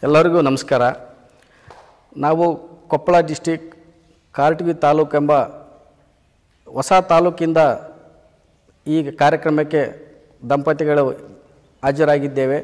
ಎಲ್ಲರಿಗೂ ನಮಸ್ಕಾರ ನಾವು ಕೊಪ್ಪಳ ಡಿಸ್ಟಿಕ್ ಕಾರಟಗಿ ತಾಲೂಕೆಂಬ ಹೊಸ ತಾಲೂಕಿಂದ ಈ ಕಾರ್ಯಕ್ರಮಕ್ಕೆ ದಂಪತಿಗಳು ಹಾಜರಾಗಿದ್ದೇವೆ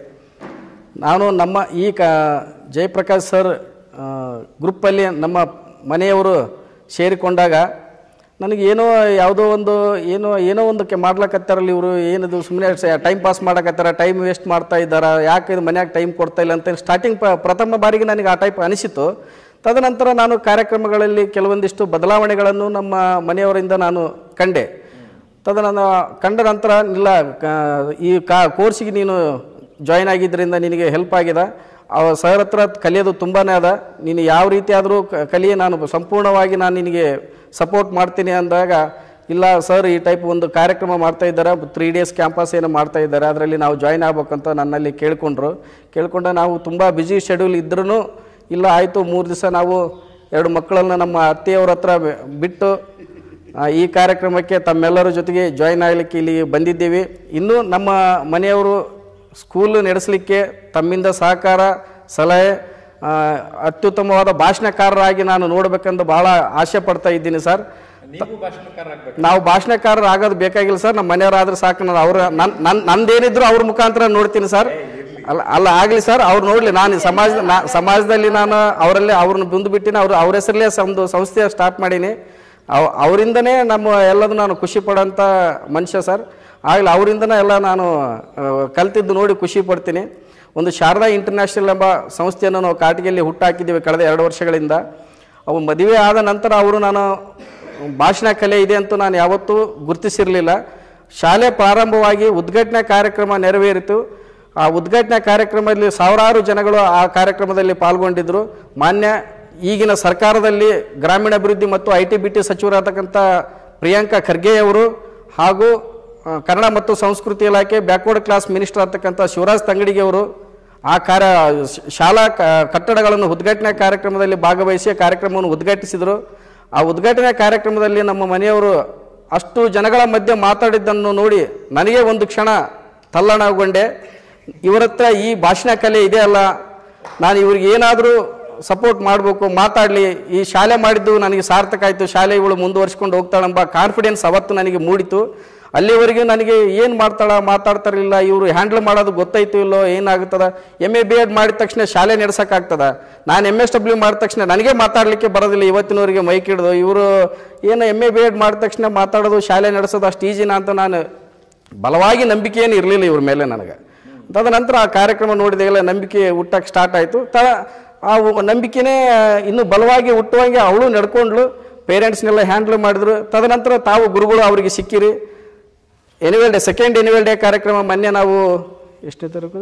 ನಾನು ನಮ್ಮ ಈ ಕ ಜಯಪ್ರಕಾಶ್ ಸರ್ ಆ, ಗ್ರೂಪ್ಪಲ್ಲಿ ನಮ್ಮ ಮನೆಯವರು ಸೇರಿಕೊಂಡಾಗ ನನಗೆ ಏನೋ ಯಾವುದೋ ಒಂದು ಏನೋ ಏನೋ ಒಂದಕ್ಕೆ ಮಾಡ್ಲಕತ್ತಾರಲ್ಲ ಇವರು ಏನದು ಸುಮ್ಮನೆ ಟೈಮ್ ಪಾಸ್ ಮಾಡಕತ್ತಾರ ಟೈಮ್ ವೇಸ್ಟ್ ಮಾಡ್ತಾ ಇದ್ದಾರೆ ಯಾಕೆ ಇದು ಮನ್ಯಾಗ ಟೈಮ್ ಕೊಡ್ತಾ ಇಲ್ಲ ಅಂತ ಸ್ಟಾರ್ಟಿಂಗ್ ಪ ಪ್ರಥಮ ಬಾರಿಗೆ ನನಗೆ ಆ ಟೈಪ್ ಅನಿಸಿತು ತದನಂತರ ನಾನು ಕಾರ್ಯಕ್ರಮಗಳಲ್ಲಿ ಕೆಲವೊಂದಿಷ್ಟು ಬದಲಾವಣೆಗಳನ್ನು ನಮ್ಮ ಮನೆಯವರಿಂದ ನಾನು ಕಂಡೆ ತದನ ಕಂಡ ನಂತರ ಇಲ್ಲ ಕ- ಈ ಕಾ ಕೋರ್ಸಿಗೆ ನೀನು ಜಾಯ್ನ್ ಆಗಿದ್ದರಿಂದ ನಿನಗೆ ಹೆಲ್ಪ್ ಆಗಿದೆ ಅವ ಸರ್ ಹತ್ರ ಕಲಿಯೋದು ತುಂಬಾ ಅದ ನೀನು ಯಾವ ರೀತಿ ಆದರೂ ಕಲಿಯೇ ನಾನು ಸಂಪೂರ್ಣವಾಗಿ ನಾನು ನಿನಗೆ ಸಪೋರ್ಟ್ ಮಾಡ್ತೀನಿ ಅಂದಾಗ ಇಲ್ಲ ಸರ್ ಈ ಟೈಪ್ ಒಂದು ಕಾರ್ಯಕ್ರಮ ಮಾಡ್ತಾ ಇದ್ದಾರೆ ತ್ರೀ ಡೇಸ್ ಕ್ಯಾಂಪಸ್ ಏನೋ ಮಾಡ್ತಾ ಇದ್ದಾರೆ ಅದರಲ್ಲಿ ನಾವು ಜಾಯ್ನ್ ಆಗ್ಬೇಕಂತ ನನ್ನಲ್ಲಿ ಕೇಳ್ಕೊಂಡ್ರು ಕೇಳ್ಕೊಂಡ ನಾವು ತುಂಬ ಬ್ಯುಸಿ ಶೆಡ್ಯೂಲ್ ಇದ್ರೂ ಇಲ್ಲ ಆಯಿತು ಮೂರು ದಿವಸ ನಾವು ಎರಡು ಮಕ್ಕಳನ್ನ ನಮ್ಮ ಅತ್ತೆಯವ್ರ ಹತ್ರ ಬಿಟ್ಟು ಆ, ಈ ಕಾರ್ಯಕ್ರಮಕ್ಕೆ ತಮ್ಮೆಲ್ಲರ ಜೊತೆಗೆ ಜಾಯಿನ್ ಆಗಲಿಕ್ಕೆ ಇಲ್ಲಿ ಬಂದಿದ್ದೀವಿ ಇನ್ನೂ ನಮ್ಮ ಮನೆಯವರು ಸ್ಕೂಲ್ ನಡೆಸಲಿಕ್ಕೆ ತಮ್ಮಿಂದ ಸಹಕಾರ ಸಲಹೆ ಆ, ಅತ್ಯುತ್ತಮವಾದ ಭಾಷಣಕಾರರಾಗಿ ನಾನು ನೋಡಬೇಕೆಂದು ಭಾಳ ಆಸೆ ಪಡ್ತಾ ಇದ್ದೀನಿ ಸರ್ ನೀವು ಭಾಷಣಕಾರರಾಗ್ಬೇಕು ನಾವು ಭಾಷಣಕಾರರು ಆಗೋದು ಬೇಕಾಗಿಲ್ಲ ಸರ್ ನಮ್ಮ ಮನೆಯವರಾದ್ರೆ ಸಾಕು ನಾನು ಅವ್ರ ನನ್ ನನ್ ನಂದೇನಿದ್ರು ಅವ್ರ ಮುಖಾಂತರ ನೋಡ್ತೀನಿ ಸರ್ ಅಲ್ಲ ಅಲ್ಲ ಆಗಲಿ ಸರ್ ಅವ್ರು ನೋಡಲಿ ನಾನು ಸಮಾಜ ನಾ- ಸಮಾಜದಲ್ಲಿ ನಾನು ಅವರಲ್ಲೇ ಅವ್ರನ್ನ ಬಂದು ಬಿಟ್ಟಿನಿ ಅವ್ರು ಅವ್ರ ಹೆಸರಲ್ಲೇ ಒಂದು ಸಂಸ್ಥೆ ಸ್ಟಾರ್ಟ್ ಮಾಡೀನಿ ಅವ್ ಅವರಿಂದನೇ ನಮ್ಮ ಎಲ್ಲದು ನಾನು ಖುಷಿ ಪಡೋಂಥ ಮನುಷ್ಯ ಸರ್ ಆಗಲಿ ಅವರಿಂದನೇ ಎಲ್ಲ ನಾನು ಆ, ಕಲ್ತಿದ್ದು ನೋಡಿ ಖುಷಿ ಪಡ್ತೀನಿ ಒಂದು ಶಾರದಾ ಇಂಟರ್ನ್ಯಾಷನಲ್ ಎಂಬ ಸಂಸ್ಥೆಯನ್ನು ನಾವು ಕಾಟಿಗೆಯಲ್ಲಿ ಹುಟ್ಟಾಕಿದ್ದೀವಿ ಕಳೆದ ಎರಡು ವರ್ಷಗಳಿಂದ ಅವು ಮದುವೆ ಆದ ನಂತರ ಅವರು ನಾನು ಭಾಷಣ ಕಲೆ ಇದೆ ಅಂತ ನಾನು ಯಾವತ್ತೂ ಗುರುತಿಸಿರಲಿಲ್ಲ ಶಾಲೆ ಪ್ರಾರಂಭವಾಗಿ ಉದ್ಘಾಟನಾ ಕಾರ್ಯಕ್ರಮ ನೆರವೇರಿತು ಆ ಉದ್ಘಾಟನಾ ಕಾರ್ಯಕ್ರಮದಲ್ಲಿ ಸಾವಿರಾರು ಜನಗಳು ಆ ಕಾರ್ಯಕ್ರಮದಲ್ಲಿ ಪಾಲ್ಗೊಂಡಿದ್ದರು ಮಾನ್ಯ ಈಗಿನ ಸರ್ಕಾರದಲ್ಲಿ ಗ್ರಾಮೀಣಾಭಿವೃದ್ಧಿ ಮತ್ತು ಐ ಟಿ ಬಿ ಟಿ ಸಚಿವರಾಗತಕ್ಕಂಥ ಪ್ರಿಯಾಂಕಾ ಖರ್ಗೆ ಅವರು ಹಾಗೂ ಆ, ಕನ್ನಡ ಮತ್ತು ಸಂಸ್ಕೃತಿ ಇಲಾಖೆ ಬ್ಯಾಕ್ವರ್ಡ್ ಕ್ಲಾಸ್ ಮಿನಿಸ್ಟರ್ ಆಗ್ತಕ್ಕಂಥ ಶಿವರಾಜ್ ತಂಗಡಿಗೆ ಅವರು ಆ ಕಾರ್ಯ ಶ- ಶಾಲಾ ಕ- ಕಟ್ಟಡಗಳನ್ನು ಉದ್ಘಾಟನಾ ಕಾರ್ಯಕ್ರಮದಲ್ಲಿ ಭಾಗವಹಿಸಿ ಕಾರ್ಯಕ್ರಮವನ್ನು ಉದ್ಘಾಟಿಸಿದರು ಆ ಉದ್ಘಾಟನಾ ಕಾರ್ಯಕ್ರಮದಲ್ಲಿ ನಮ್ಮ ಮನೆಯವರು ಅಷ್ಟು ಜನಗಳ ಮಧ್ಯೆ ಮಾತಾಡಿದ್ದನ್ನು ನೋಡಿ ನನಗೆ ಒಂದು ಕ್ಷಣ ತಲ್ಲಣಗೊಂಡೆ ಇವರ ಹತ್ರ ಈ ಭಾಷಣ ಕಲೆ ಇದೆ ಅಲ್ಲ ನಾನು ಇವ್ರಿಗೆ ಏನಾದರೂ ಸಪೋರ್ಟ್ ಮಾಡಬೇಕು ಮಾತಾಡಲಿ ಈ ಶಾಲೆ ಮಾಡಿದ್ದು ನನಗೆ ಸಾರ್ಥಕ ಆಯಿತು ಶಾಲೆ ಇವಳು ಮುಂದುವರ್ಸ್ಕೊಂಡು ಹೋಗ್ತಾಳೆಂಬ ಕಾನ್ಫಿಡೆನ್ಸ್ ಅವತ್ತು ನನಗೆ ಮೂಡಿತು ಅಲ್ಲಿವರೆಗೂ ನನಗೆ ಏನು ಮಾಡ್ತಾಳ ಮಾತಾಡ್ತಾರಿಲ್ಲ ಇವರು ಹ್ಯಾಂಡಲ್ ಮಾಡೋದು ಗೊತ್ತಾಯ್ತು ಇಲ್ಲೋ ಏನಾಗುತ್ತದ ಎಮ್ ಎ ಬಿ ಎಡ್ ಮಾಡಿದ ತಕ್ಷಣ ಶಾಲೆ ನಡೆಸೋಕ್ಕಾಗ್ತದ ನಾನು ಎಮ್ ಎಸ್ ಡಬ್ಲ್ಯೂ ಮಾಡಿದ ತಕ್ಷಣ ನನಗೆ ಮಾತಾಡಲಿಕ್ಕೆ ಬರೋದಿಲ್ಲ ಇವತ್ತಿನವರೆಗೆ ಮೈಕ್ ಹಿಡಿದು ಇವರು ಏನು ಎಮ್ ಎ ಬಿ ಎಡ್ ಮಾಡಿದ ತಕ್ಷಣ ಮಾತಾಡೋದು ಶಾಲೆ ನಡೆಸೋದು ಅಷ್ಟು ಈಜಿನ ಅಂತ ನಾನು ಬಲವಾಗಿ ನಂಬಿಕೆ ಏನು ಇರಲಿಲ್ಲ ಇವ್ರ ಮೇಲೆ ನನಗೆ ತದನಂತರ ಆ ಕಾರ್ಯಕ್ರಮ ನೋಡಿದಾಗೆಲ್ಲ ನಂಬಿಕೆ ಹುಟ್ಟಕ್ಕೆ ಸ್ಟಾರ್ಟ್ ಆಯಿತು ತ ಆ ಉ- ನಂಬಿಕೆನೇ ಇನ್ನೂ ಬಲವಾಗಿ ಹುಟ್ಟುವಂಗೆ ಅವಳು ನಡ್ಕೊಂಡ್ಳು ಪೇರೆಂಟ್ಸ್ನೆಲ್ಲ ಹ್ಯಾಂಡಲ್ ಮಾಡಿದ್ರು ತದನಂತರ ತಾವು ಗುರುಗಳು ಅವರಿಗೆ ಸಿಕ್ಕಿರಿ annual day second annual day ಕಾರ್ಯಕ್ರಮ ಮೊನ್ನೆ ನಾವು ಎಷ್ಟನೇ ತಾರೀಕು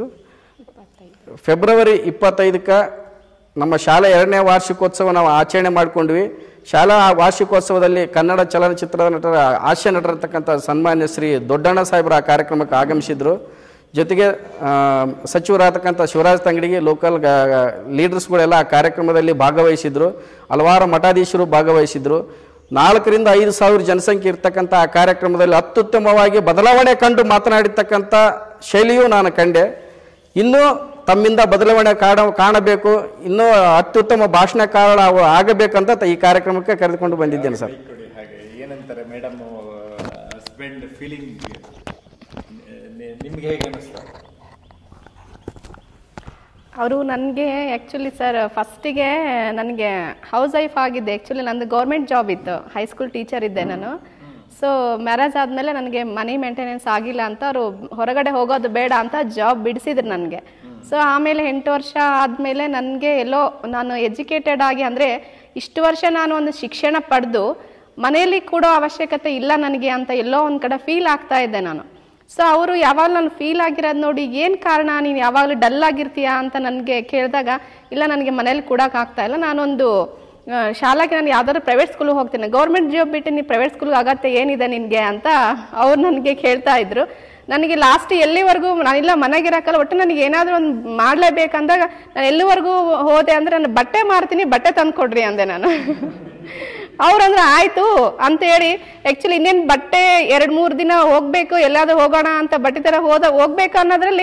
ಫೆಬ್ರವರಿ ಇಪ್ಪತ್ತೈದಕ್ಕೆ ನಮ್ಮ ಶಾಲೆ ಎರಡನೇ ವಾರ್ಷಿಕೋತ್ಸವ ನಾವು ಆಚರಣೆ ಮಾಡಿಕೊಂಡ್ವಿ ಶಾಲಾ ವಾರ್ಷಿಕೋತ್ಸವದಲ್ಲಿ ಕನ್ನಡ ಚಲನಚಿತ್ರದ ನಟರ ಹಾಸ್ಯ ನಟರತಕ್ಕಂಥ ಸನ್ಮಾನ್ಯ ಶ್ರೀ ದೊಡ್ಡಣ್ಣ ಸಾಹೇಬರ ಆ ಕಾರ್ಯಕ್ರಮಕ್ಕೆ ಆಗಮಿಸಿದ್ರು ಜೊತೆಗೆ ಆ, ಸಚಿವರಾಗತಕ್ಕಂಥ ಶಿವರಾಜ್ ತಂಗಡಿಗೆ ಲೋಕಲ್ ಲೀಡರ್ಸ್ಗಳೆಲ್ಲ ಆ ಕಾರ್ಯಕ್ರಮದಲ್ಲಿ ಭಾಗವಹಿಸಿದ್ರು ಹಲವಾರು ಮಠಾಧೀಶರು ಭಾಗವಹಿಸಿದ್ರು ನಾಲ್ಕರಿಂದ ಐದು ಸಾವಿರ ಜನಸಂಖ್ಯೆ ಇರ್ತಕ್ಕಂಥ ಆ ಕಾರ್ಯಕ್ರಮದಲ್ಲಿ ಅತ್ಯುತ್ತಮವಾಗಿ ಬದಲಾವಣೆ ಕಂಡು ಮಾತನಾಡಿರ್ತಕ್ಕಂಥ ಶೈಲಿಯೂ ನಾನು ಕಂಡೆ ಇನ್ನೂ ತಮ್ಮಿಂದ ಬದಲಾವಣೆ ಕಾಣ ಕಾಣಬೇಕು ಇನ್ನೂ ಅತ್ಯುತ್ತಮ ಭಾಷಣಕಾರ ಅವು ಆಗಬೇಕಂತ ತ- ಈ ಕಾರ್ಯಕ್ರಮಕ್ಕೆ ಕರೆದುಕೊಂಡು ಬಂದಿದ್ದೇನೆ ಸರ್ ಕೊಡಿ ಹಾಗೆ ಏನಂತಾರೆ ಮೇಡಮ್ ಹಸ್ಬೆಂಡ್ ಫೀಲಿಂಗ್ ನಿಮ್ಗೆ ಹೇಗೆ ಅನಿಸ್ತಾ ಅವರು ನನಗೆ ಆ್ಯಕ್ಚುಲಿ ಸರ್ ಫಸ್ಟಿಗೆ ನನಗೆ ಹೌಸ್ ವೈಫ್ ಆಗಿದ್ದೆ ಆ್ಯಕ್ಚುಲಿ ನಂದು ಗೌರ್ಮೆಂಟ್ ಜಾಬ್ ಇತ್ತು ಹೈಸ್ಕೂಲ್ ಟೀಚರ್ ಇದ್ದೆ ನಾನು ಸೊ ಮ್ಯಾರೇಜ್ ಆದಮೇಲೆ ನನಗೆ ಮನಿ ಮೇಂಟೆನೆನ್ಸ್ ಆಗಿಲ್ಲ ಅಂತ ಅವರು ಹೊರಗಡೆ ಹೋಗೋದು ಬೇಡ ಅಂತ ಜಾಬ್ ಬಿಡಿಸಿದ್ರು ನನಗೆ ಸೊ ಆಮೇಲೆ ಎಂಟು ವರ್ಷ ಆದಮೇಲೆ ನನಗೆ ಎಲ್ಲೋ ನಾನು ಎಜುಕೇಟೆಡ್ ಆಗಿ ಅಂದರೆ ಇಷ್ಟು ವರ್ಷ ನಾನು ಒಂದು ಶಿಕ್ಷಣ ಪಡೆದು ಮನೆಯಲ್ಲಿ ಕೊಡೋ ಅವಶ್ಯಕತೆ ಇಲ್ಲ ನನಗೆ ಅಂತ ಎಲ್ಲೋ ಒಂದು ಕಡೆ ಫೀಲ್ ಆಗ್ತಾ ಇದ್ದೆ ನಾನು ಸೊ ಅವರು ಯಾವಾಗ ನಾನು ಫೀಲ್ ಆಗಿರೋದು ನೋಡಿ ಏನು ಕಾರಣ ನೀನು ಯಾವಾಗಲೂ ಡಲ್ ಆಗಿರ್ತೀಯಾ ಅಂತ ನನಗೆ ಕೇಳಿದಾಗ ಇಲ್ಲ ನನಗೆ ಮನೇಲಿ ಕೊಡೋಕೆ ಆಗ್ತಾ ಇಲ್ಲ ನಾನೊಂದು ಆ, ಶಾಲೆಗೆ ನಾನು ಯಾವ್ದಾದ್ರು ಪ್ರೈವೇಟ್ ಸ್ಕೂಲಿಗೆ ಹೋಗ್ತೀನಿ ಗೌರ್ಮೆಂಟ್ ಜಾಬ್ ಬಿಟ್ಟು ನೀನು ಪ್ರೈವೇಟ್ ಸ್ಕೂಲ್ಗೆ ಅಗತ್ಯ ಏನಿದೆ ನಿನಗೆ ಅಂತ ಅವ್ರು ನನಗೆ ಕೇಳ್ತಾ ಇದ್ರು ನನಗೆ ಲಾಸ್ಟ್ ಎಲ್ಲಿವರೆಗೂ ನಾನಿಲ್ಲ ಮನೆಗಿರಕ್ಕಲ್ಲ ಒಟ್ಟು ನನಗೆ ಏನಾದರೂ ಒಂದು ಮಾಡಲೇಬೇಕಂದಾಗ ನಾನು ಎಲ್ಲಿವರೆಗೂ ಹೋದೆ ಅಂದರೆ ನಾನು ಬಟ್ಟೆ ಮಾರ್ತೀನಿ ಬಟ್ಟೆ ತಂದು ಕೊಡ್ರಿ ಅಂದೆ ನಾನು ಅವ್ರಂದ್ರೆ ಆಯ್ತು ಅಂತ ಹೇಳಿ ಆಕ್ಚುಲಿ ಇನ್ನೇನು ಬಟ್ಟೆ ಎರಡು ಮೂರು ದಿನ ಹೋಗ್ಬೇಕು ಎಲ್ಲಾದ್ರೂ ಹೋಗೋಣ ಅಂತ ಬಟ್ಟೆ ತರ ಹೋದ ಹೋಗ್ಬೇಕು ಅನ್ನೋದ್ರಲ್ಲಿ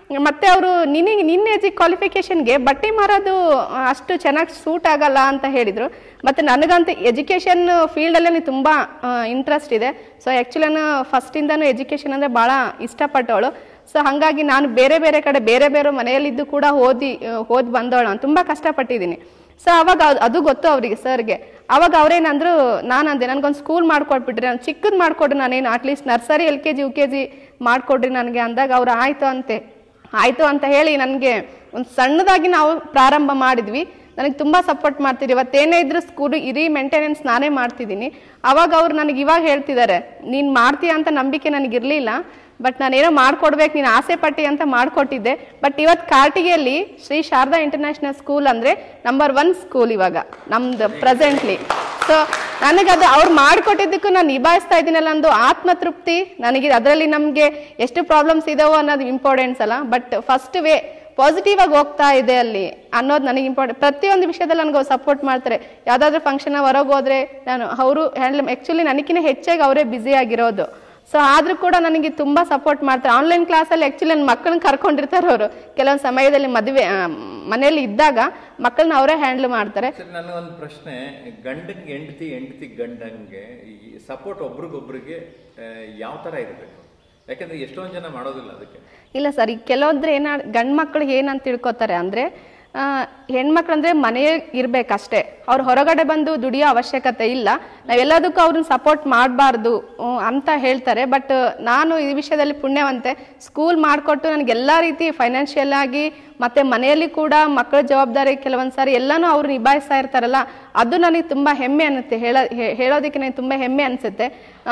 ಮತ್ತೆ ಅವರು ನಿನಗೆ ನಿನ್ನ ಏಜಿಗೆ ಕ್ವಾಲಿಫಿಕೇಷನ್ಗೆ ಬಟ್ಟೆ ಮಾರೋದು ಆ, ಅಷ್ಟು ಚೆನ್ನಾಗಿ ಸೂಟ್ ಆಗಲ್ಲ ಅಂತ ಹೇಳಿದರು ಮತ್ತು ನನಗಂತೂ ಎಜುಕೇಷನ್ ಫೀಲ್ಡಲ್ಲೇ ತುಂಬ ಇಂಟ್ರೆಸ್ಟ್ ಇದೆ ಸೊ ಆ್ಯಕ್ಚುಲಿ ನಾನು ಫಸ್ಟಿಂದನೂ ಎಜುಕೇಷನ್ ಅಂದರೆ ಭಾಳ ಇಷ್ಟಪಟ್ಟವಳು ಸೊ ಹಾಗಾಗಿ ನಾನು ಬೇರೆ ಬೇರೆ ಕಡೆ ಬೇರೆ ಬೇರೆ ಮನೆಯಲ್ಲಿದ್ದು ಕೂಡ ಓದಿ ಓದಿ ಬಂದವಳು ನಾನು ತುಂಬ ಕಷ್ಟಪಟ್ಟಿದ್ದೀನಿ ಸೊ ಅವಾಗ ಅದ್- ಅದು ಗೊತ್ತು ಅವರಿಗೆ ಸರ್ಗೆ ಅವಾಗ ಅವ್ರೇನಂದ್ರು ನಾನು ಅಂದೆ ನನಗೊಂದು ಸ್ಕೂಲ್ ಮಾಡ್ಕೊಟ್ಬಿಟ್ರಿ ನಾನು ಚಿಕ್ಕದು ಮಾಡಿಕೊಡ್ರಿ ನಾನೇನು at least nursery L K G U K G ಮಾಡಿಕೊಡ್ರಿ ನನಗೆ ಅಂದಾಗ ಅವ್ರು ಆಯಿತು ಅಂತೆ ಆಯಿತು ಅಂತ ಹೇಳಿ ನನಗೆ ಒಂದು ಸಣ್ಣದಾಗಿ ನಾವು ಪ್ರಾರಂಭ ಮಾಡಿದ್ವಿ ನನಗೆ ತುಂಬ ಸಪೋರ್ಟ್ ಮಾಡ್ತಿದ್ರು ಇವತ್ತೇನೇ ಇದ್ರೂ ಸ್ಕೂಲ್ ಇಡೀ ಮೇಂಟೆನೆನ್ಸ್ ನಾನೇ ಮಾಡ್ತಿದ್ದೀನಿ ಅವಾಗ ಅವ್ರು ನನಗೆ ಇವಾಗ ಹೇಳ್ತಿದ್ದಾರೆ ನೀನು ಮಾಡ್ತೀಯ ಅಂತ ನಂಬಿಕೆ ನನಗಿರಲಿಲ್ಲ ಬಟ್ ನಾನೇನೋ ಮಾಡ್ಕೊಡ್ಬೇಕು ನೀನು ಆಸೆ ಪಟ್ಟಿ ಅಂತ ಮಾಡಿಕೊಟ್ಟಿದ್ದೆ ಬಟ್ ಇವತ್ತು ಕಾರ್ಟಿಗೆಯಲ್ಲಿ ಶ್ರೀ ಶಾರದಾ ಇಂಟರ್ನ್ಯಾಷನಲ್ ಸ್ಕೂಲ್ ಅಂದರೆ ನಂಬರ್ ಒನ್ ಸ್ಕೂಲ್ ಇವಾಗ ನಮ್ದು ಪ್ರೆಸೆಂಟ್ಲಿ ಸೊ ನನಗದು ಅವ್ರು ಮಾಡಿಕೊಟ್ಟಿದ್ದಕ್ಕೂ ನಾನು ನಿಭಾಯಿಸ್ತಾ ಇದ್ದೀನಲ್ಲ ಒಂದು ಆತ್ಮತೃಪ್ತಿ ನನಗೆ ಅದರಲ್ಲಿ ನಮಗೆ ಎಷ್ಟು ಪ್ರಾಬ್ಲಮ್ಸ್ ಇದಾವೋ ಅನ್ನೋದು ಇಂಪಾರ್ಟೆನ್ಸ್ ಅಲ್ಲ ಬಟ್ ಫಸ್ಟ್ ವೇ ಪಾಸಿಟಿವ್ ಆಗಿ ಹೋಗ್ತಾ ಇದೆ ಅಲ್ಲಿ ಅನ್ನೋದು ನನಗೆ ಇಂಪಾರ್ಟೆಂಟ್ ಪ್ರತಿಯೊಂದು ವಿಷಯದಲ್ಲಿ ನನಗೆ ಸಪೋರ್ಟ್ ಮಾಡ್ತಾರೆ ಯಾವುದಾದ್ರೂ ಫಂಕ್ಷನ್ ಹೊರಗೆ ಹೋದ್ರೆ ನಾನು ಅವರು ಹ್ಯಾಂಡಲ್ ಆ್ಯಕ್ಚುಲಿ ನನಗಿನ್ನ ಹೆಚ್ಚಾಗಿ ಅವರೇ ಬ್ಯುಸಿ ಆಗಿರೋದು ಸೊ ಆದ್ರೂ ಕೂಡ ನನಗೆ ತುಂಬಾ ಸಪೋರ್ಟ್ ಮಾಡ್ತಾರೆ ಆನ್ಲೈನ್ ಕ್ಲಾಸಲ್ಲಿ ಆ್ಯಕ್ಚುಲಿ ನನ್ನ ಮಕ್ಕಳನ್ನ ಕರ್ಕೊಂಡಿರ್ತಾರೆ ಅವರು ಕೆಲವೊಂದು ಸಮಯದಲ್ಲಿ ಮದುವೆ ಆ, ಮನೆಯಲ್ಲಿ ಇದ್ದಾಗ ಮಕ್ಕಳನ್ನ ಅವರೇ ಹ್ಯಾಂಡಲ್ ಮಾಡ್ತಾರೆ ಸರ್ ನನಗೊಂದು ಪ್ರಶ್ನೆ ಗಂಡಂಗೆ ಹೆಂಡತಿ ಹೆಂಡತಿ ಗಂಡಂಗೆ ಈ ಸಪೋರ್ಟ್ ಒಬ್ರಿಗೊಬ್ರಿಗೆ ಯಾವ ತರ ಇರಬೇಕು ಯಾಕಂದ್ರೆ ಎಷ್ಟೊಂದು ಜನ ಮಾಡೋದಿಲ್ಲ ಅದಕ್ಕೆ ಇಲ್ಲ ಸರ್ ಈಗ ಕೆಲವೊಂದ್ರೆ ಏನ ಗಂಡು ಮಕ್ಳಿಗೆ ಏನಂತ ತಿಳ್ಕೊತಾರೆ ಅಂದರೆ ಹೆಣ್ಮಕ್ಳು ಅಂದರೆ ಮನೆ ಇರಬೇಕಷ್ಟೇ ಅವ್ರು ಹೊರಗಡೆ ಬಂದು ದುಡಿಯೋ ಅವಶ್ಯಕತೆ ಇಲ್ಲ ನಾವೆಲ್ಲದಕ್ಕೂ ಅವ್ರನ್ನ ಸಪೋರ್ಟ್ ಮಾಡಬಾರ್ದು ಅಂತ ಹೇಳ್ತಾರೆ ಬಟ್ ನಾನು ಈ ವಿಷಯದಲ್ಲಿ ಪುಣ್ಯವಂತೆ ಸ್ಕೂಲ್ ಮಾಡಿಕೊಟ್ಟು ನನಗೆ ಎಲ್ಲ ರೀತಿ ಫೈನಾನ್ಷಿಯಲ್ ಆಗಿ ಮತ್ತು ಮನೆಯಲ್ಲಿ ಕೂಡ ಮಕ್ಕಳ ಜವಾಬ್ದಾರಿ ಕೆಲವೊಂದು ಸಾರಿ ಎಲ್ಲನೂ ಅವ್ರು ನಿಭಾಯಿಸ್ತಾ ಇರ್ತಾರಲ್ಲ ಅದು ನನಗೆ ತುಂಬ ಹೆಮ್ಮೆ ಅನ್ನುತ್ತೆ ಹೇಳ ಹೇ- ಹೇಳೋದಕ್ಕೆ ನನಗೆ ತುಂಬ ಹೆಮ್ಮೆ ಅನಿಸುತ್ತೆ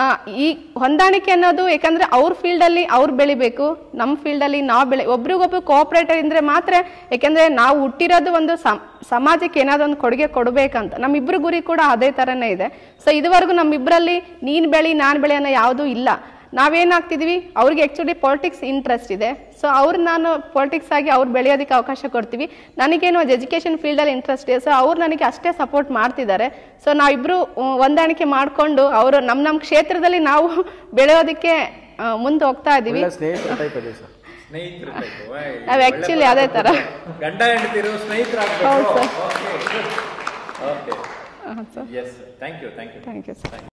ಈ ಹೊಂದಾಣಿಕೆ ಅನ್ನೋದು ಯಾಕಂದರೆ ಅವ್ರ ಫೀಲ್ಡಲ್ಲಿ ಅವ್ರು ಬೆಳಿಬೇಕು ನಮ್ಮ ಫೀಲ್ಡಲ್ಲಿ ನಾವು ಬೆಳೆ ಒಬ್ರಿಗೊಬ್ರು ಕೋಆಪ್ರೇಟರ್ ಇದ್ರೆ ಮಾತ್ರ ಯಾಕೆಂದರೆ ನಾವು ಹುಟ್ಟಿರೋದು ಒಂದು ಸಮ್- ಸಮಾಜಕ್ಕೆ ಏನಾದ್ರು ಒಂದು ಕೊಡುಗೆ ಕೊಡಬೇಕಂತ ನಮ್ಮಿಬ್ಬರು ಗುರಿ ಕೂಡ ಅದೇ ಥರನೇ ಇದೆ ಸೊ ಇದುವರೆಗೂ ನಮ್ಮಿಬ್ಬರಲ್ಲಿ ನೀನು ಬೆಳಿ ನಾನು ಬೆಳೆ ಅನ್ನೋ ಯಾವುದೂ ಇಲ್ಲ ನಾವೇನಾಗ್ತಿದ್ವಿ ಅವ್ರಿಗೆ ಆ್ಯಕ್ಚುಲಿ ಪಾಲಿಟಿಕ್ಸ್ ಇಂಟ್ರೆಸ್ಟ್ ಇದೆ ಸೊ ಅವ್ರು ನಾನು ಪಾಲಿಟಿಕ್ಸ್ ಆಗಿ ಅವ್ರು ಬೆಳೆಯೋದಕ್ಕೆ ಅವಕಾಶ ಕೊಡ್ತೀವಿ ನನಗೇನು ಎಜುಕೇಷನ್ ಫೀಲ್ಡಲ್ಲಿ ಇಂಟ್ರೆಸ್ಟ್ ಇದೆ ಸೊ ಅವ್ರು ನನಗೆ ಅಷ್ಟೇ ಸಪೋರ್ಟ್ ಮಾಡ್ತಿದ್ದಾರೆ ಸೊ ನಾವಿಬ್ಬರು ಹೊಂದಾಣಿಕೆ ಮಾಡಿಕೊಂಡು ಅವರು ನಮ್ಮ ನಮ್ಮ ಕ್ಷೇತ್ರದಲ್ಲಿ ನಾವು ಬೆಳೆಯೋದಕ್ಕೆ ಮುಂದೆ ಹೋಗ್ತಾ ಇದ್ದೀವಿ ಒಳ್ಳೆ ಸ್ನೇಹಿತರ ಟೈಪ್ ಇದೆ ಸರ್ ಸ್ನೇಹಿತರು type. ವಾಯ್, ನಾವ್ ಒಳ್ಳೆ actually ಪದ ಅದೇ ತರ. ಗಂಡ ಹೆಂಡತಿರು ಹೌದು ಸ್ನೇಹಿತರಾಗಬೇಕು sir. ಓಕೆ ಓಕೆ ಹಾಂ sir yes thank you thank you thank you sir